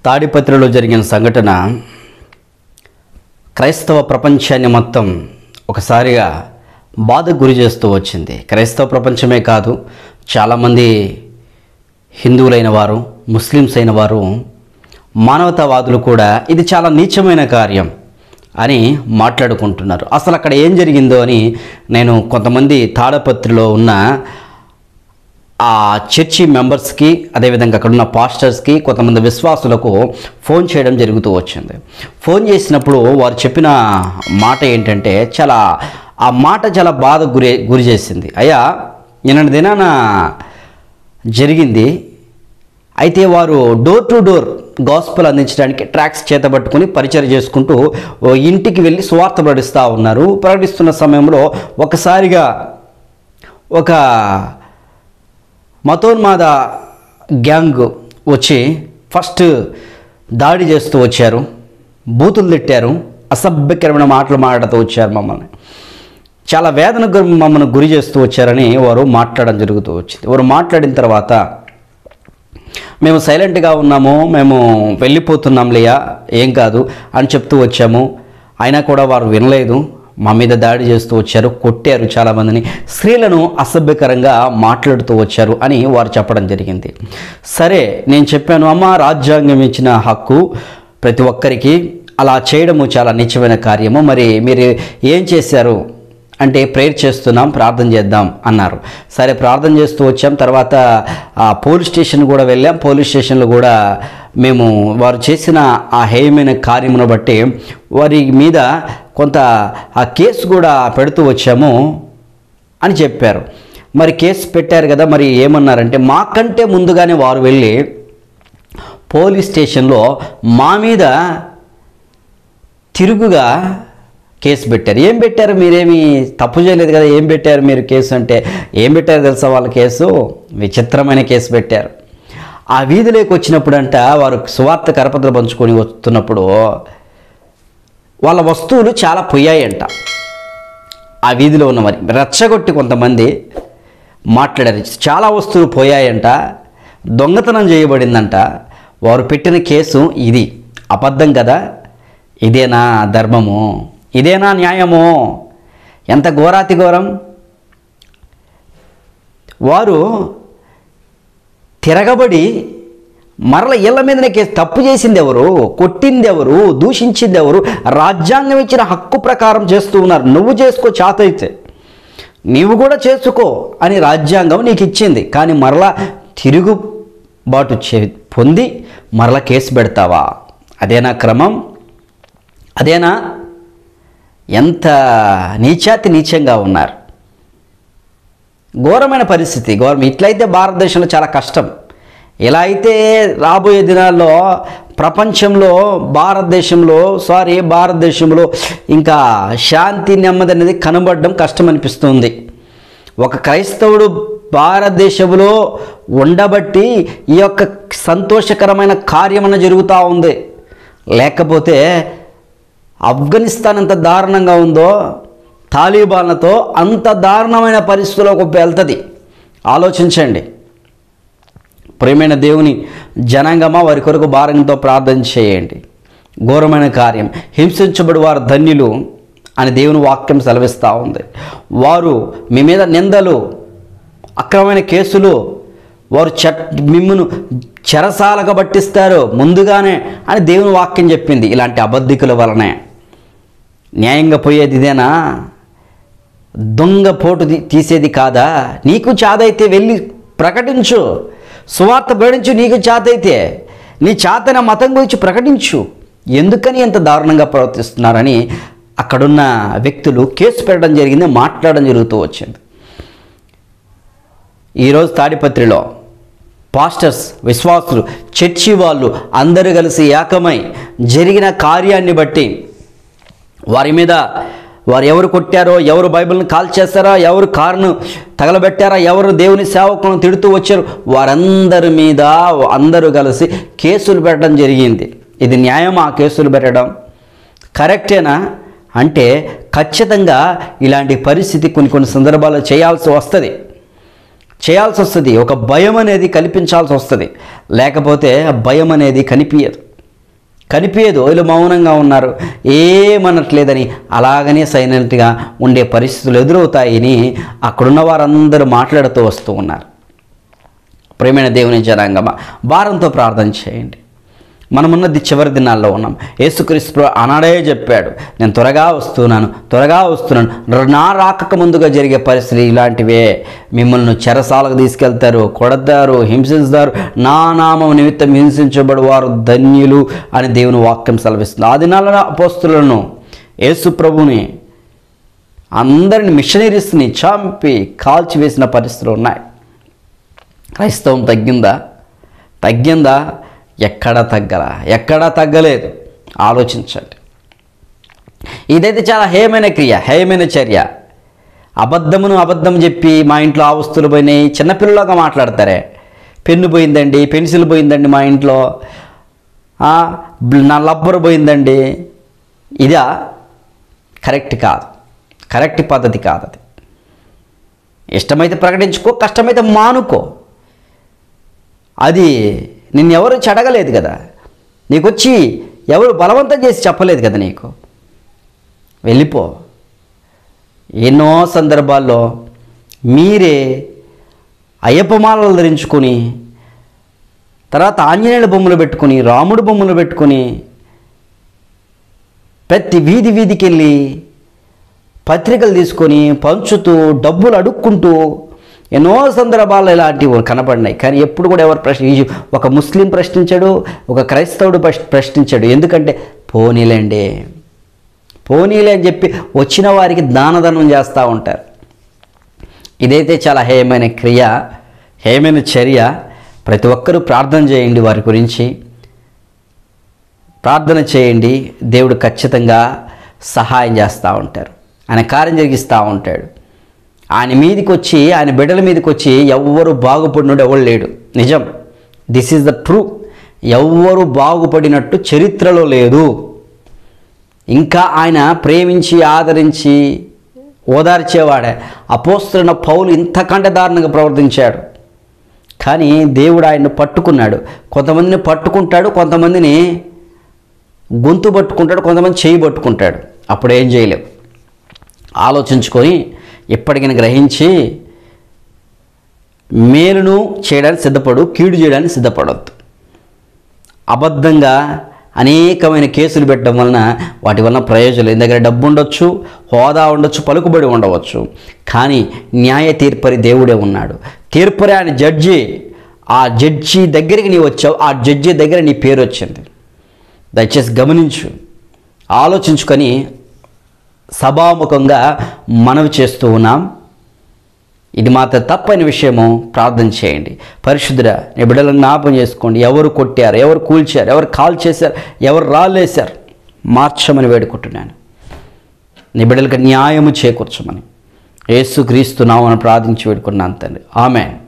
తాడిపత్రిలో జరిగిన సంఘటన క్రైస్తవ ప్రపంచాన్ని మొత్తం ఒకసారిగా బాధకు గురి చేస్తూ వచ్చింది క్రైస్తవ ప్రపంచమే కాదు చాలామంది హిందువులైన వారు ముస్లిమ్స్ అయిన వారు మానవతావాదులు కూడా ఇది చాలా నీచమైన కార్యం అని మాట్లాడుకుంటున్నారు అసలు అక్కడ ఏం జరిగిందో అని నేను కొంతమంది తాడపత్రిలో ఉన్న ఆ చర్చి మెంబర్స్కి అదేవిధంగా అక్కడ ఉన్న పాస్టర్స్కి కొంతమంది విశ్వాసులకు ఫోన్ చేయడం జరుగుతూ వచ్చింది ఫోన్ చేసినప్పుడు వారు చెప్పిన మాట ఏంటంటే చాలా ఆ మాట చాలా బాధ గురి గురి చేసింది అయ్యా నిన్న దినాన జరిగింది అయితే వారు డోర్ టు డోర్ గాస్పల్ అందించడానికి ట్రాక్స్ చేతబట్టుకుని పరిచయం చేసుకుంటూ ఓ ఇంటికి వెళ్ళి స్వార్థ ప్రకటిస్తూ ఉన్నారు ప్రకటిస్తున్న సమయంలో ఒకసారిగా ఒక మతోన్మాద గ్యాంగ్ వచ్చి ఫస్ట్ దాడి చేస్తూ వచ్చారు బూతులు తిట్టారు అసభ్యకరమైన మాటలు మాట్లాడుతూ వచ్చారు మమ్మల్ని చాలా వేదనకు మమ్మల్ని గురి చేస్తూ వచ్చారని వారు మాట్లాడడం జరుగుతూ వచ్చింది వారు మాట్లాడిన తర్వాత మేము సైలెంట్గా ఉన్నాము మేము వెళ్ళిపోతున్నాంలేయా ఏం కాదు అని చెప్తూ వచ్చాము అయినా కూడా వారు వినలేదు మా మీద దాడి చేస్తూ వచ్చారు కొట్టారు చాలామందిని స్త్రీలను అసభ్యకరంగా మాట్లాడుతూ వచ్చారు అని వారు చెప్పడం జరిగింది సరే నేను చెప్పాను అమ్మ రాజ్యాంగం ఇచ్చిన హక్కు ప్రతి ఒక్కరికి అలా చేయడము చాలా నిత్యమైన కార్యము మరి మీరు ఏం చేశారు అంటే ప్రేయర్ చేస్తున్నాం ప్రార్థన చేద్దాం అన్నారు సరే ప్రార్థన చేస్తూ వచ్చాం తర్వాత ఆ పోలీస్ స్టేషన్ కూడా వెళ్ళాం పోలీస్ స్టేషన్లో కూడా మేము వారు చేసిన ఆ హేయమైన కార్యమును బట్టి వారి మీద కొంత ఆ కేసు కూడా పెడుతూ వచ్చాము అని చెప్పారు మరి కేసు పెట్టారు కదా మరి ఏమన్నారంటే మాకంటే ముందుగానే వారు వెళ్ళి పోలీస్ స్టేషన్లో మా మీద తిరుగుగా కేసు పెట్టారు ఏం పెట్టారు మీరేమి తప్పు చేయలేదు కదా ఏం పెట్టారు మీరు కేసు అంటే ఏం పెట్టారు తెలుసా వాళ్ళ కేసు విచిత్రమైన కేసు పెట్టారు ఆ వీధిలోకి వచ్చినప్పుడంట వారు సువార్త కరపత్ర పంచుకొని వస్తున్నప్పుడు వాళ్ళ వస్తువులు చాలా పోయాయంట ఆ వీధిలో ఉన్న మరి రెచ్చగొట్టి కొంతమంది మాట్లాడారు చాలా వస్తువులు పోయాయంట దొంగతనం చేయబడిందంట వారు పెట్టిన కేసు ఇది అబద్ధం కదా ఇదేనా ధర్మము ఇదేనా న్యాయము ఎంత ఘోరాతి ఘోరం వారు తిరగబడి మరల ఇళ్ళ మీదనే కేసు తప్పు చేసింది ఎవరు కొట్టింది ఎవరు దూషించింది ఎవరు రాజ్యాంగం ఇచ్చిన హక్కు ప్రకారం చేస్తూ ఉన్నారు నువ్వు చేసుకో చేత అయితే నీవు కూడా చేసుకో అని రాజ్యాంగం నీకు ఇచ్చింది కానీ మరలా తిరుగుబాటు చే పొంది మరలా కేసు పెడతావా అదేనా క్రమం అదేనా ఎంత నీచాతి నీచంగా ఉన్నారు ఘోరమైన పరిస్థితి ఘోరం ఇట్లయితే భారతదేశంలో చాలా కష్టం ఇలా అయితే రాబోయే దినాల్లో ప్రపంచంలో భారతదేశంలో సారీ భారతదేశంలో ఇంకా శాంతి నెమ్మది అనేది కనబడడం కష్టం అనిపిస్తుంది ఒక క్రైస్తవుడు భారతదేశంలో ఉండబట్టి ఈ యొక్క సంతోషకరమైన కార్యమన జరుగుతూ ఉంది లేకపోతే ఆఫ్ఘనిస్తాన్ ఎంత దారుణంగా ఉందో తాలిబాన్లతో అంత దారుణమైన పరిస్థితుల్లోకి వెళ్తుంది ఆలోచించండి ప్రేమైన దేవుని జనాంగమా వారి కొరకు భారంతో ప్రార్థన చేయండి ఘోరమైన కార్యం హింసించబడి వారు ధన్యులు అని దేవుని వాక్యం సెలవిస్తూ ఉంది వారు మీ మీద నిందలు అక్రమమైన కేసులు వారు చట్ మిమ్మును చెరసాలకు పట్టిస్తారు ముందుగానే అని దేవుని వాక్యం చెప్పింది ఇలాంటి అబద్ధికుల వలనే న్యాయంగా పోయేది ఇదేనా దొంగ పోటు తీ- తీసేది కాదా నీకు చాదైతే వెళ్ళి ప్రకటించు సువార్త ప్రకటించు నీకు చాతైతే నీ చాతన మతం గురించి ప్రకటించు ఎందుకని ఎంత దారుణంగా ప్రవర్తిస్తున్నారని అక్కడున్న వ్యక్తులు కేసు పెట్టడం జరిగింది మాట్లాడడం జరుగుతూ వచ్చింది ఈరోజు తాడిపత్రిలో పాస్టర్స్ విశ్వాసులు చర్చి వాళ్ళు అందరూ కలిసి ఏకమై జరిగిన కార్యాన్ని బట్టి వారి మీద వారు ఎవరు కొట్టారో ఎవరు బైబిల్ని కాల్ చేస్తారో ఎవరు కారును తగలబెట్టారో ఎవరు దేవుని సేవకులను తిడుతూ వచ్చారు వారందరి మీద అందరూ కలిసి కేసులు పెట్టడం జరిగింది ఇది న్యాయం ఆ కేసులు పెట్టడం కరెక్టేనా అంటే ఖచ్చితంగా ఇలాంటి పరిస్థితి కొన్ని కొన్ని సందర్భాల్లో చేయాల్సి వస్తుంది చేయాల్సి వస్తుంది ఒక భయం అనేది కల్పించాల్సి వస్తుంది లేకపోతే ఆ భయం అనేది కనిపించదు కనిపించదు వీళ్ళు మౌనంగా ఉన్నారు ఏమనట్లేదని అలాగనే సైలెంట్గా ఉండే పరిస్థితులు ఎదురవుతాయని అక్కడున్న వారందరూ మాట్లాడుతూ వస్తూ ఉన్నారు ప్రేమైన దేవుని జనాంగమ భారంతో ప్రార్థన చేయండి మనమున్నది చివరి దినాల్లో ఉన్నాం యేసుక్రీస్తు ఆనాడే చెప్పాడు నేను త్వరగా వస్తున్నాను త్వరగా వస్తున్నాను నా రాకక ముందుగా జరిగే పరిస్థితి ఇలాంటివే మిమ్మల్ని చెరసాలకు తీసుకెళ్తారు కొడతారు హింసిస్తారు నా నామం నిమిత్తం హింసించబడి వారు ధన్యులు అని దేవుని వాక్యం సెలవిస్తుంది ఆ దినాల అపోస్తులను యేసు ప్రభుని అందరిని మిషనరీస్ని చంపి కాల్చివేసిన పరిస్థితులు ఉన్నాయి క్రైస్తవం తగ్గిందా తగ్గిందా ఎక్కడ తగ్గలా ఎక్కడా తగ్గలేదు ఆలోచించండి ఇదైతే చాలా హేయమైన క్రియ హేయమైన చర్య అబద్ధమును అబద్ధం చెప్పి మా ఇంట్లో ఆ వస్తువులు పోయినాయి చిన్నపిల్లలాగా మాట్లాడతారే పెన్ను పోయిందండి పెన్సిల్ పోయిందండి మా ఇంట్లో ఆ, బ్- నా లబ్బర్ పోయిందండి ఇదా కరెక్ట్ కాదు కరెక్ట్ పద్ధతి కాదు అది ఇష్టమైతే ప్రకటించుకో కష్టమైతే మానుకో అది నిన్నెవరు చెడగలేదు కదా నీకు వచ్చి ఎవరు బలవంతం చేసి చెప్పలేదు కదా నీకు వెళ్ళిపో ఎన్నో సందర్భాల్లో మీరే అయ్యప్పమాలలు ధరించుకొని తర్వాత ఆంజనేయుల బొమ్మలు పెట్టుకొని రాముడు బొమ్మలు పెట్టుకొని ప్రతి వీధి వీధికి వెళ్ళి పత్రికలు తీసుకొని పంచుతూ డబ్బులు అడుక్కుంటూ ఎన్నో సందర్భాలు ఇలాంటివి కనపడినాయి కానీ ఎప్పుడు కూడా ఎవరు ప్రశ్న ఈ ఒక ముస్లిం ప్రశ్నించాడు ఒక క్రైస్తవుడు ప్రశ్- ప్రశ్నించాడు ఎందుకంటే పోనీలేండి పోనీలే అని చెప్పి వచ్చిన వారికి దానధనం చేస్తూ ఉంటారు ఇదైతే చాలా హేయమైన క్రియ హేయమైన చర్య ప్రతి ఒక్కరూ ప్రార్థన చేయండి వారి గురించి ప్రార్థన చేయండి దేవుడు ఖచ్చితంగా సహాయం చేస్తూ ఉంటారు ఆయన కార్యం జరిగిస్తూ ఉంటాడు ఆయన మీదకి వచ్చి ఆయన బిడ్డల మీదకి వచ్చి ఎవ్వరు బాగుపడినట్టు ఎవరు లేడు నిజం దిస్ ఈజ్ ద ట్రూ ఎవ్వరు బాగుపడినట్టు చరిత్రలో లేదు ఇంకా ఆయన ప్రేమించి ఆదరించి ఓదార్చేవాడే అపోస్తున్న పౌలు ఇంతకంటే దారుణంగా ప్రవర్తించాడు కానీ దేవుడు ఆయన్ని పట్టుకున్నాడు కొంతమందిని పట్టుకుంటాడు కొంతమందిని గొంతు పట్టుకుంటాడు కొంతమంది చేయి పట్టుకుంటాడు అప్పుడు ఏం చేయలేవు ఆలోచించుకొని ఎప్పటికైనా గ్రహించి మేలును చేయడానికి సిద్ధపడు కీడు చేయడానికి సిద్ధపడవద్దు అబద్ధంగా అనేకమైన కేసులు పెట్టడం వలన వాటి వలన ప్రయోజనం లేదు దగ్గర డబ్బు ఉండొచ్చు హోదా ఉండొచ్చు పలుకుబడి ఉండవచ్చు కానీ న్యాయ తీర్పరి దేవుడే ఉన్నాడు తీర్పరి ఆయన జడ్జి ఆ జడ్జి దగ్గరికి నీ వచ్చావు ఆ జడ్జి దగ్గర నీ పేరు వచ్చింది దయచేసి గమనించు ఆలోచించుకొని సభాముఖంగా మనవి చేస్తూ ఉన్నాం ఇది మాత్రం తప్పని విషయము ప్రార్థన చేయండి పరిశుద్ధుడ నీ బిడ్డలను జ్ఞాపం చేసుకోండి ఎవరు కొట్టారు ఎవరు కూల్చారు ఎవరు కాల్ చేశారు ఎవరు రాళ్ళేశారు మార్చమని వేడుకుంటున్నాను నీ బిడ్డలకు న్యాయము చేకూర్చమని యేసు క్రీస్తు నామని ప్రార్థించి వేడుకున్నాను తండ్రి ఆమె